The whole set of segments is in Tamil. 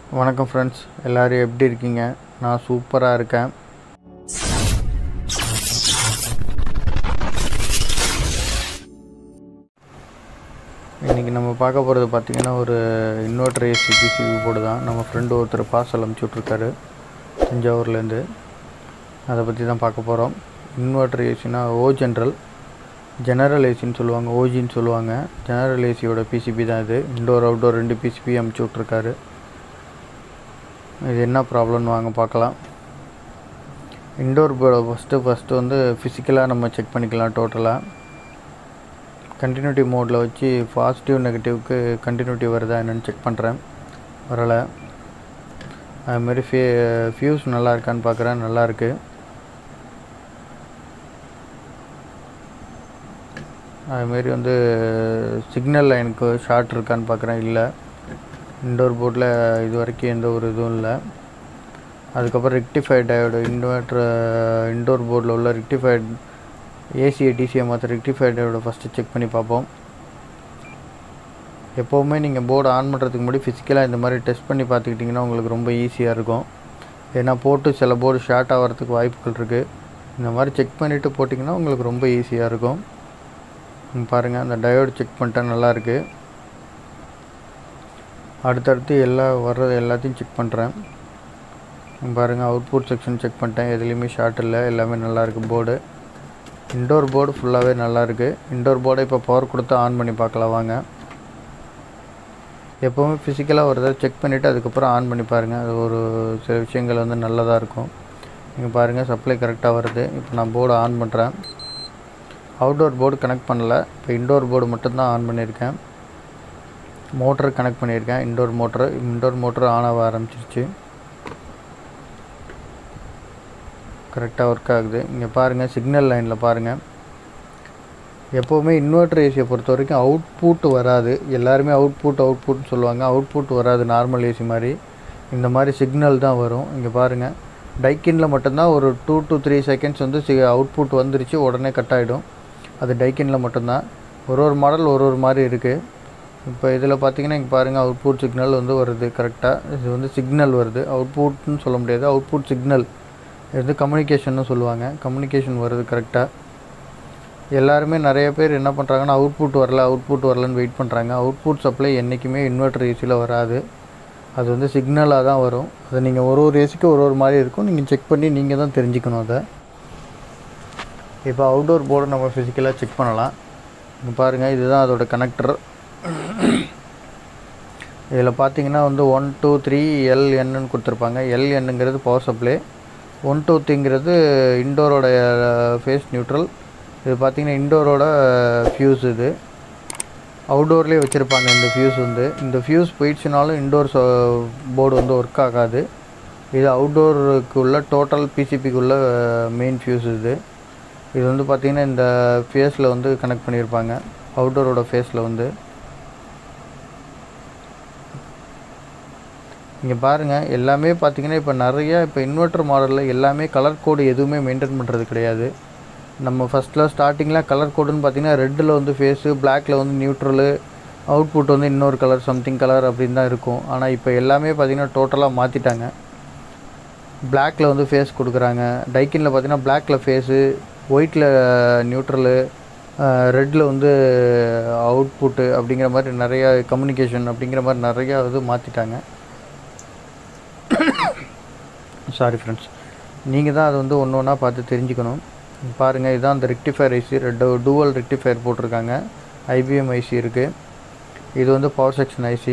வணக்கம் ஃப்ரெண்ட்ஸ் எல்லோரும் எப்படி இருக்கீங்க நான் சூப்பராக இருக்கேன் இன்றைக்கி நம்ம பார்க்க போகிறது பார்த்திங்கன்னா ஒரு இன்வெர்டர் ஏசி பிசிபி போர்டு தான் நம்ம ஃப்ரெண்டு ஒருத்தர் பார்சல் அமுச்சு விட்ருக்காரு தஞ்சாவூர்லேருந்து அதை பற்றி தான் பார்க்க போகிறோம் இன்வெர்டர் ஏசினா ஓ ஜென்ரல் ஜெனரல் ஏசின்னு சொல்லுவாங்க ஓஜின்னு சொல்லுவாங்க ஜெனரல் ஏசியோட பிசிபி தான் இது இன்டோர் அவுட்டோர் ரெண்டு பிசிபி அமுச்சு விட்ருக்காரு இது என்ன ப்ராப்ளம்னு வாங்க பார்க்கலாம் இன்டோர் ஃபஸ்ட்டு ஃபஸ்ட்டு வந்து ஃபிசிக்கலாக நம்ம செக் பண்ணிக்கலாம் டோட்டலாக கண்டினியூட்டி மோடில் வச்சு பாசிட்டிவ் நெகட்டிவ்க்கு கண்டினியூட்டி வருதா என்னென்னு செக் பண்ணுறேன் வரலை அதுமாரி ஃபே ஃபியூஸ் நல்லா இருக்கான்னு பார்க்குறேன் நல்லா இருக்கு அதுமாரி வந்து சிக்னல் லைனுக்கு ஷார்ட் இருக்கான்னு பார்க்குறேன் இல்லை இன்டோர் போர்டில் இது வரைக்கும் எந்த ஒரு இதுவும் இல்லை அதுக்கப்புறம் ரெக்டிஃபைட் டயோடு இன்வெர்ட்ரு இன்டோர் போர்டில் உள்ள ரெக்டிஃபைட் ஏசியை டிசியை மாற்ற ரெக்டிஃபைட் டயோட ஃபஸ்ட்டு செக் பண்ணி பார்ப்போம் எப்போவுமே நீங்கள் போர்டு ஆன் பண்ணுறதுக்கு முன்னாடி ஃபிசிக்கலாக இந்த மாதிரி டெஸ்ட் பண்ணி பார்த்துக்கிட்டிங்கன்னா உங்களுக்கு ரொம்ப ஈஸியாக இருக்கும் ஏன்னா போட்டு சில போர்டு ஷார்ட் ஆகிறதுக்கு வாய்ப்புகள் இருக்குது இந்த மாதிரி செக் பண்ணிவிட்டு போட்டிங்கன்னா உங்களுக்கு ரொம்ப ஈஸியாக இருக்கும் பாருங்கள் அந்த டயோடு செக் பண்ணிட்டா நல்லாயிருக்கு அடுத்தடுத்து எல்லா வர்றது எல்லாத்தையும் செக் பண்ணுறேன் பாருங்கள் அவுட்புட் செக்ஷன் செக் பண்ணிட்டேன் எதுலேயுமே ஷார்ட் இல்லை எல்லாமே நல்லாயிருக்கு போர்டு இன்டோர் போர்டு ஃபுல்லாகவே நல்லாயிருக்கு இன்டோர் போர்டை இப்போ பவர் கொடுத்து ஆன் பண்ணி பார்க்கலாம் வாங்க எப்போவுமே ஃபிசிக்கலாக ஒரு தடவை செக் பண்ணிவிட்டு அதுக்கப்புறம் ஆன் பண்ணி பாருங்கள் அது ஒரு சில விஷயங்கள் வந்து நல்லதாக இருக்கும் நீங்கள் பாருங்கள் சப்ளை கரெக்டாக வருது இப்போ நான் போர்டு ஆன் பண்ணுறேன் அவுட்டோர் போர்டு கனெக்ட் பண்ணல இப்போ இன்டோர் போர்டு மட்டும்தான் ஆன் பண்ணியிருக்கேன் மோட்ரு கனெக்ட் பண்ணியிருக்கேன் indoor motor indoor motor on ஆக ஆரம்பிச்சிருச்சு கரெக்டாக ஒர்க் ஆகுது இங்கே பாருங்கள் சிக்னல் லைனில் பாருங்கள் எப்போவுமே இன்வெர்டர் ஏசியை பொறுத்த வரைக்கும் அவுட்புட் வராது எல்லாருமே அவுட்புட் அவுட்புட்னு சொல்லுவாங்க அவுட்புட் வராது நார்மல் ஏசி மாதிரி இந்த மாதிரி சிக்னல் தான் வரும் இங்கே பாருங்கள் டைக்கினில் மட்டும்தான் ஒரு டூ டு த்ரீ செகண்ட்ஸ் வந்து சி அவுட்புட் வந்துருச்சு உடனே கட் ஆகிடும் அது டைக்கினில் மட்டும்தான் ஒரு ஒரு மாடல் ஒரு ஒரு மாதிரி இருக்குது இப்போ இதில் பார்த்தீங்கன்னா இங்கே பாருங்கள் அவுட்புட் சிக்னல் வந்து வருது கரெக்டாக இது வந்து சிக்னல் வருது அவுட்புட்னு சொல்ல முடியாது அவுட்புட் சிக்னல் இது வந்து கம்யூனிகேஷன்னு சொல்லுவாங்க கம்யூனிகேஷன் வருது கரெக்டாக எல்லாருமே நிறைய பேர் என்ன பண்ணுறாங்கன்னா அவுட்புட் வரல அவுட்புட் வரலன்னு வெயிட் பண்ணுறாங்க அவுட்புட் சப்ளை என்றைக்குமே இன்வெர்டர் ஏசியில் வராது அது வந்து சிக்னலாக தான் வரும் அது நீங்கள் ஒரு ஒரு ஏசிக்கு ஒரு ஒரு மாதிரி இருக்கும் நீங்கள் செக் பண்ணி நீங்கள் தான் தெரிஞ்சுக்கணும் அதை இப்போ அவுட்டோர் போர்டு நம்ம ஃபிசிக்கலாக செக் பண்ணலாம் இப்போ பாருங்கள் இதுதான் அதோட கனெக்டர் இதில் பார்த்தீங்கன்னா வந்து ஒன் டூ த்ரீ எல் என்னன்னு கொடுத்துருப்பாங்க எல் என்னங்கிறது பவர் சப்ளை ஒன் டூ த்ரீங்கிறது இன்டோரோட ஃபேஸ் நியூட்ரல் இது பார்த்திங்கன்னா இன்டோரோட ஃபியூஸ் இது அவுடோர்லேயே வச்சுருப்பாங்க இந்த ஃபியூஸ் வந்து இந்த ஃபியூஸ் போயிடுச்சுனாலும் இன்டோர் போர்டு வந்து ஒர்க் ஆகாது இது அவுட்டோருக்கு உள்ள டோட்டல் பிசிபிக்குள்ள மெயின் ஃபியூஸ் இது இது வந்து பார்த்திங்கன்னா இந்த ஃபேஸில் வந்து கனெக்ட் பண்ணியிருப்பாங்க அவுட்டோரோட ஃபேஸில் வந்து இங்கே பாருங்கள் எல்லாமே பார்த்திங்கன்னா இப்போ நிறைய இப்போ இன்வெர்ட்டர் மாடலில் எல்லாமே கலர் கோடு எதுவுமே மெயின்டைன் பண்ணுறது கிடையாது நம்ம ஃபஸ்ட்டில் ஸ்டார்டிங்கில் கலர் கோடுன்னு பார்த்தீங்கன்னா ரெட்டில் வந்து ஃபேஸு பிளாக்கில் வந்து நியூட்ரலு அவுட்புட் வந்து இன்னொரு கலர் சம்திங் கலர் அப்படின்னு தான் இருக்கும் ஆனால் இப்போ எல்லாமே பார்த்திங்கன்னா டோட்டலாக மாற்றிட்டாங்க பிளாக்கில் வந்து ஃபேஸ் கொடுக்குறாங்க டைக்கினில் பார்த்தீங்கன்னா பிளாக்கில் ஃபேஸு ஒயிட்டில் நியூட்ரலு ரெட்டில் வந்து அவுட்புட்டு அப்படிங்கிற மாதிரி நிறையா கம்யூனிகேஷன் அப்படிங்கிற மாதிரி நிறையா இது மாற்றிட்டாங்க சாரி ஃப்ரெண்ட்ஸ் நீங்கள் தான் அது வந்து ஒன்று ஒன்றா பார்த்து தெரிஞ்சுக்கணும் பாருங்கள் இதுதான் அந்த ரெக்டிஃபயர் ஐசி ரெண்டு டூவல் ரெக்டிஃபயர் போட்டிருக்காங்க ஐபிஎம் ஐசி இருக்குது இது வந்து பவர் செக்ஷன் ஐசி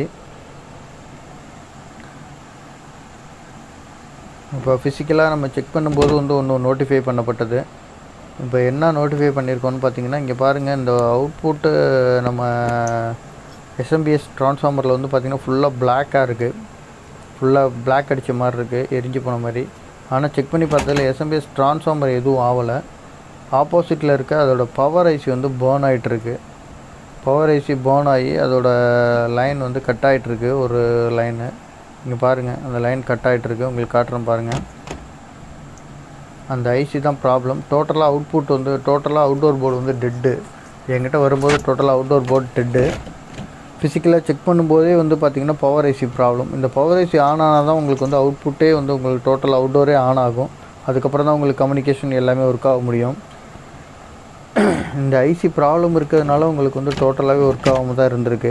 இப்போ ஃபிசிக்கலாக நம்ம செக் பண்ணும்போது வந்து ஒன்று நோட்டிஃபை பண்ணப்பட்டது இப்போ என்ன நோட்டிஃபை பண்ணியிருக்கோன்னு பார்த்தீங்கன்னா இங்கே பாருங்கள் இந்த அவுட்புட்டு நம்ம எஸ்எம்பிஎஸ் ட்ரான்ஸ்ஃபார்மரில் வந்து பார்த்திங்கன்னா ஃபுல்லாக பிளாக்காக இருக்குது ஃபுல்லாக பிளாக் அடித்த மாதிரி இருக்குது எரிஞ்சு போன மாதிரி ஆனால் செக் பண்ணி பார்த்ததில் எஸ்எம்பிஎஸ் ட்ரான்ஸ்ஃபார்மர் எதுவும் ஆகலை ஆப்போசிட்டில் இருக்க அதோட பவர் ஐசி வந்து பேர்ன் ஆகிட்டுருக்கு பவர் ஐசி பேர்ன் ஆகி அதோட லைன் வந்து கட் ஆகிட்டுருக்கு ஒரு லைனு இங்கே பாருங்கள் அந்த லைன் கட் ஆகிட்டுருக்கு உங்களுக்கு காட்டுறேன் பாருங்கள் அந்த ஐசி தான் ப்ராப்ளம் டோட்டலாக அவுட்புட் வந்து டோட்டலாக அவுட்டோர் போர்டு வந்து டெட்டு என்கிட்ட வரும்போது டோட்டலாக அவுட்டோர் போர்டு டெட்டு ஃபிசிக்கலாக செக் பண்ணும்போதே வந்து பார்த்திங்கன்னா பவர் ஐசி ப்ராப்ளம் இந்த பவர் ஐசி ஆன் ஆனால் தான் உங்களுக்கு வந்து அவுட்புட்டே வந்து உங்களுக்கு டோட்டல் அவுட்டோரே ஆன் ஆகும் அதுக்கப்புறம் தான் உங்களுக்கு கம்யூனிகேஷன் எல்லாமே ஒர்க் ஆக முடியும் இந்த ஐசி ப்ராப்ளம் இருக்கிறதுனால உங்களுக்கு வந்து டோட்டலாகவே ஒர்க் ஆகாமல் தான் இருந்திருக்கு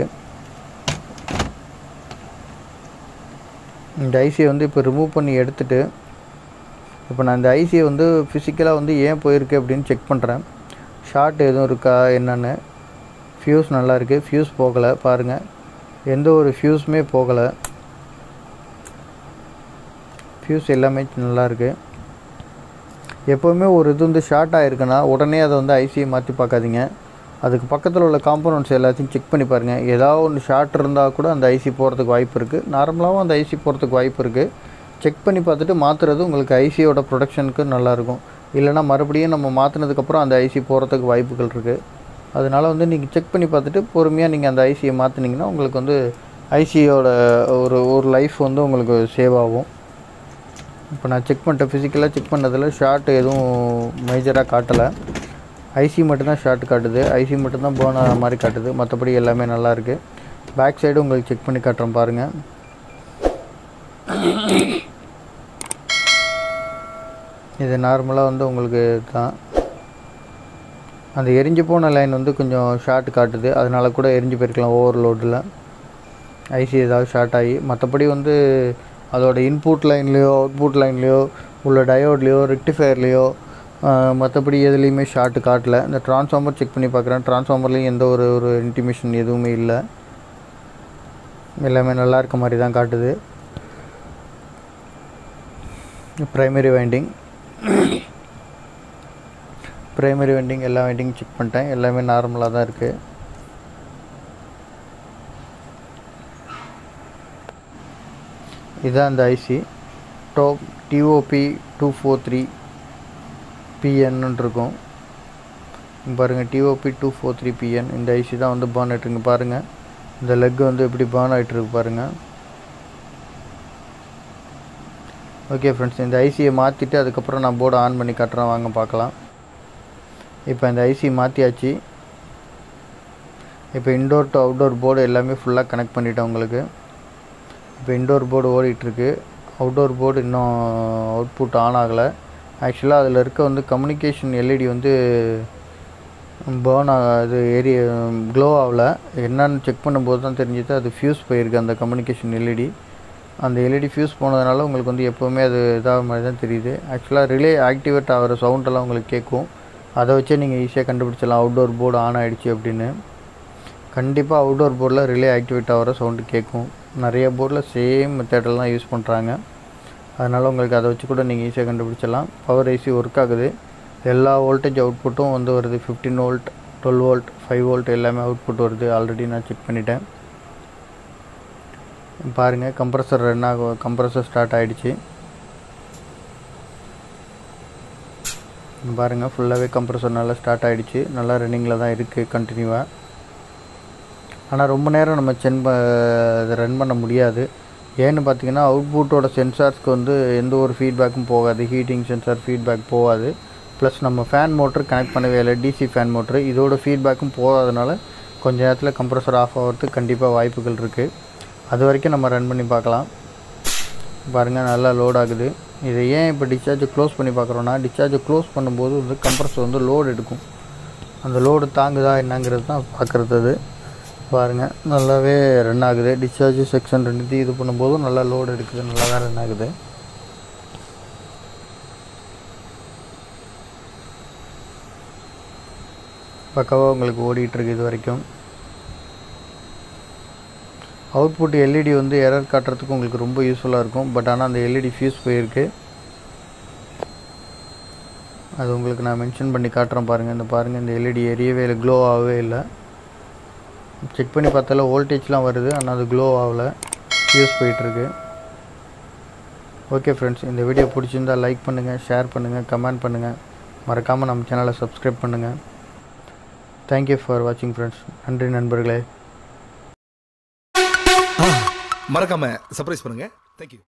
இந்த ஐசியை வந்து இப்போ ரிமூவ் பண்ணி எடுத்துட்டு இப்போ நான் இந்த ஐசியை வந்து ஃபிசிக்கலாக வந்து ஏன் போயிருக்கு அப்படின்னு செக் பண்ணுறேன் ஷார்ட் எதுவும் இருக்கா என்னென்னு ஃப்யூஸ் நல்லா இருக்குது ஃப்யூஸ் போகலை பாருங்கள் எந்த ஒரு ஃப்யூஸுமே போகலை ஃப்யூஸ் எல்லாமே நல்லா இருக்குது எப்போவுமே ஒரு இது வந்து ஷார்ட் ஆகிருக்குன்னா உடனே அதை வந்து ஐசியை மாற்றி பார்க்காதீங்க அதுக்கு பக்கத்தில் உள்ள காம்பனண்ட்ஸ் எல்லாத்தையும் செக் பண்ணி பாருங்கள் ஏதாவது ஒன்று ஷார்ட் இருந்தால் கூட அந்த ஐசி போகிறதுக்கு வாய்ப்பு இருக்குது நார்மலாகவும் அந்த ஐசி போகிறதுக்கு வாய்ப்பு இருக்குது செக் பண்ணி பார்த்துட்டு மாற்றுறது உங்களுக்கு ஐசியோட ப்ரொடக்ஷனுக்கு நல்லாயிருக்கும் இல்லைனா மறுபடியும் நம்ம மாற்றினதுக்கப்புறம் அந்த ஐசி போகிறதுக்கு வாய்ப்புகள் இருக்குது அதனால் வந்து நீங்கள் செக் பண்ணி பார்த்துட்டு பொறுமையாக நீங்கள் அந்த ஐசியை மாற்றினீங்கன்னா உங்களுக்கு வந்து ஐசியோட ஒரு ஒரு லைஃப் வந்து உங்களுக்கு சேவ் ஆகும் இப்போ நான் செக் பண்ணிட்டேன் ஃபிசிக்கலாக செக் பண்ணதில் ஷார்ட் எதுவும் மேஜராக காட்டலை ஐசி மட்டும்தான் ஷார்ட் காட்டுது ஐசி மட்டும்தான் பேர்ன் ஆகிற மாதிரி காட்டுது மற்றபடி எல்லாமே நல்லாயிருக்கு பேக் சைடு உங்களுக்கு செக் பண்ணி காட்டுறேன் பாருங்கள் இது நார்மலாக வந்து உங்களுக்கு தான் அந்த எரிஞ்சு போன லைன் வந்து கொஞ்சம் ஷார்ட் காட்டுது அதனால கூட எரிஞ்சு போயிருக்கலாம் ஓவர்லோடில் ஐசி ஏதாவது ஷார்ட் ஆகி மற்றபடி வந்து அதோட இன்புட் லைன்லேயோ அவுட்புட் லைன்லேயோ உள்ள டயோட்லேயோ ரெக்டிஃபயர்லேயோ மற்றபடி எதுலேயுமே ஷார்ட் காட்டல இந்த ட்ரான்ஸ்ஃபார்மர் செக் பண்ணி பார்க்குறேன் ட்ரான்ஸ்ஃபார்மர்லேயும் எந்த ஒரு ஒரு இன்டிமேஷன் எதுவுமே இல்லை எல்லாமே நல்லா இருக்க மாதிரி தான் காட்டுது ப்ரைமரி வைண்டிங் ப்ரைமரி வெண்டிங் எல்லா வெண்டிங் செக் பண்ணிட்டேன் எல்லாமே நார்மலாக தான் இருக்குது இதுதான் அந்த IC top TOP two four three பிஎன்னு இருக்கும் பாருங்கள் TOP two four three PN இந்த ஐசி தான் வந்து பேர்ன் ஆகிட்டுருங்க பாருங்கள் இந்த லெக் வந்து எப்படி பேர்ன் ஆகிட்டுருக்கு பாருங்கள் ஓகே ஃப்ரெண்ட்ஸ் இந்த ஐசியை மாற்றிட்டு அதுக்கப்புறம் நான் போர்டை ஆன் பண்ணி காட்டுறேன் வாங்க பார்க்கலாம் இப்போ இந்த ஐசி மாற்றியாச்சு இப்போ இன்டோர் டு அவுட்டோர் போர்டு எல்லாமே ஃபுல்லாக கனெக்ட் பண்ணிட்டேன் உங்களுக்கு இப்போ இன்டோர் போர்டு ஓடிட்டுருக்கு அவுட்டோர் போர்டு இன்னும் அவுட்புட் ஆன் ஆகலை ஆக்சுவலாக அதில் இருக்க வந்து கம்யூனிகேஷன் எல்இடி வந்து பேர்ன் இது ஏரிய க்ளோ ஆகலை என்னன்னு செக் பண்ணும்போது தான் தெரிஞ்சுது அது ஃப்யூஸ் போயிருக்கு அந்த கம்யூனிகேஷன் எல்இடி அந்த எல்இடி ஃப்யூஸ் போனதுனால உங்களுக்கு வந்து எப்போவுமே அது இதாக மாதிரி தான் தெரியுது ஆக்சுவலாக ரிலே ஆக்டிவேட் ஆகிற சவுண்டெல்லாம் உங்களுக்கு கேட்கும் அதை வச்சே நீங்கள் ஈஸியாக கண்டுபிடிச்சலாம் அவுட்டோர் போர்டு ஆன் ஆகிடுச்சு அப்படின்னு கண்டிப்பாக அவுட்டோர் போர்டில் ரிலே ஆக்டிவேட் ஆகிற சவுண்டு கேட்கும் நிறைய போர்டில் சேம் மெத்தடில் தான் யூஸ் பண்ணுறாங்க அதனால் உங்களுக்கு அதை வச்சு கூட நீங்கள் ஈஸியாக கண்டுபிடிச்சலாம் பவர் ஐசி ஒர்க் ஆகுது எல்லா வோல்டேஜ் அவுட்புட்டும் வந்து வருது fifteen volt twelve volt five volt எல்லாமே அவுட்புட் வருது ஆல்ரெடி நான் செக் பண்ணிட்டேன் பாருங்கள் கம்ப்ரஸர் ரன் ஆகும் கம்ப்ரஸர் ஸ்டார்ட் ஆகிடுச்சு பாருங்கள் ஃபுல்லாகவே கம்ப்ரஸர் நல்லா ஸ்டார்ட் ஆகிடுச்சு நல்லா ரன்னிங்கில் தான் இருக்குது கண்டினியூவாக ஆனால் ரொம்ப நேரம் நம்ம சென் ப இதை ரன் பண்ண முடியாது ஏன்னு பார்த்தீங்கன்னா அவுட்புட்டோட சென்சார்ஸ்க்கு வந்து எந்த ஒரு ஃபீட்பேக்கும் போகாது ஹீட்டிங் சென்சார் ஃபீட்பேக் போகாது ப்ளஸ் நம்ம ஃபேன் மோட்ரு கனெக்ட் பண்ணவே இல்லை டிசி ஃபேன் மோட்ரு இதோட ஃபீட்பேக்கும் போகாதனால கொஞ்ச நேரத்தில் கம்ப்ரஸர் ஆஃப் ஆகிறதுக்கு கண்டிப்பாக வாய்ப்புகள் இருக்குது அது வரைக்கும் நம்ம ரன் பண்ணி பார்க்கலாம் பாருங்கள் நல்லா லோட் ஆகுது இதை ஏன் இப்போ டிஸ்சார்ஜ் க்ளோஸ் பண்ணி பார்க்குறோன்னா டிஸ்சார்ஜ் க்ளோஸ் பண்ணும்போது வந்து கம்ப்ரஸர் வந்து லோடு எடுக்கும் அந்த லோடு தாங்குதா என்னங்கிறது தான் பார்க்குறது அது பாருங்கள் நல்லாவே ரன் ஆகுது டிஸ்சார்ஜ் செக்ஷன் ரெண்டுத்தையும் இது பண்ணும்போதும் நல்லா லோடு எடுக்குது நல்லா தான் ரன் ஆகுது பக்காவாக உங்களுக்கு ஓடிட்டுருக்கு இது வரைக்கும் அவுட்புட் எல்இடி வந்து எரர் காட்டுறதுக்கு உங்களுக்கு ரொம்ப யூஸ்ஃபுல்லாக இருக்கும் பட் ஆனால் அந்த எல்இடி ஃபியூஸ் போயிருக்கு அது உங்களுக்கு நான் மென்ஷன் பண்ணி காட்டுறேன் பாருங்கள் இந்த பாருங்கள் இந்த எல்இடி எரியவே இல்லை க்ளோ ஆகவே இல்லை செக் பண்ணி பார்த்தால வோல்டேஜ்லாம் வருது ஆனால் அது க்ளோ ஆகலை ஃபியூஸ் போயிட்டுருக்கு ஓகே ஃப்ரெண்ட்ஸ் இந்த வீடியோ பிடிச்சிருந்தால் லைக் பண்ணுங்கள் ஷேர் பண்ணுங்கள் கமெண்ட் பண்ணுங்கள் மறக்காமல் நம்ம சேனலை சப்ஸ்கிரைப் பண்ணுங்கள் தேங்க்யூ ஃபார் வாட்சிங் ஃப்ரெண்ட்ஸ் நன்றி நண்பர்களே மறக்காம சர்ப்ரைஸ் பண்ணுங்க தேங்க்யூ